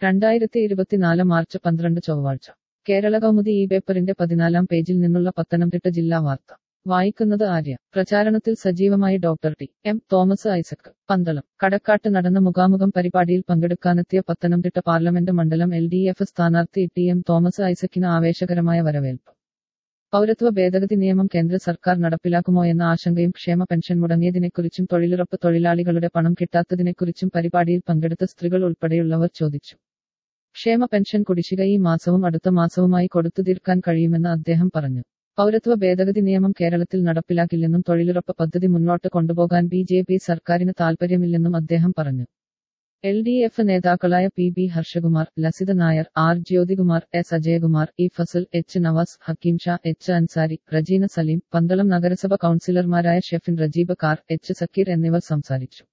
രണ്ടായിരത്തി ഇരുപത്തിനാല് മാർച്ച് പന്ത്രണ്ട് ചൊവ്വാഴ്ച കേരള കൗമുദി ഈ പേപ്പറിന്റെ പതിനാലാം പേജിൽ നിന്നുള്ള പത്തനംതിട്ട ജില്ലാ വാർത്ത വായിക്കുന്നത് ആര്യ പ്രചാരണത്തിൽ സജീവമായി doctor T M Thomas Isaac Pandalam Kadakkad നടന്ന മുഖാമുഖം പരിപാടിയിൽ പങ്കെടുക്കാനെത്തിയ പത്തനംതിട്ട പാർലമെന്റ് മണ്ഡലം എൽ ഡി എഫ് സ്ഥാനാർത്ഥി ടി എം തോമസ് ഐസക്കിന് ആവേശകരമായ വരവേൽപ്പ് പൗരത്വ ഭേദഗതി നിയമം കേന്ദ്ര സർക്കാർ നടപ്പിലാക്കുമോ എന്ന ആശങ്കയും ക്ഷേമ പെൻഷൻ മുടങ്ങിയതിനെക്കുറിച്ചും തൊഴിലുറപ്പ് തൊഴിലാളികളുടെ പണം കിട്ടാത്തതിനെക്കുറിച്ചും പരിപാടിയിൽ പങ്കെടുത്ത സ്ത്രീകൾ ഉൾപ്പെടെയുള്ളവർ ചോദിച്ചു ക്ഷേമ പെൻഷൻ കുടിശ്ശിക ഈ മാസവും അടുത്ത മാസവുമായി കൊടുത്തു തീർക്കാൻ കഴിയുമെന്ന് അദ്ദേഹം പറഞ്ഞു പൗരത്വ ഭേദഗതി നിയമം കേരളത്തിൽ നടപ്പിലാക്കില്ലെന്നും തൊഴിലുറപ്പ് പദ്ധതി മുന്നോട്ട് കൊണ്ടുപോകാൻ ബി ജെ പി സർക്കാരിന് താൽപര്യമില്ലെന്നും അദ്ദേഹം പറഞ്ഞു എൽ ഡി എഫ് നേതാക്കളായ P B Harshakumar Lasitha Nair R Jyothikumar S Ajayakumar E Fazal H Navas Hakeem Shah H Ansari Rejina Saleem Pandalam നഗരസഭ കൌൺസിലർമാരായ ഷെഫിൻ റജീബ് കാർ എച്ച് സക്കീർ എന്നിവർ സംസാരിച്ചു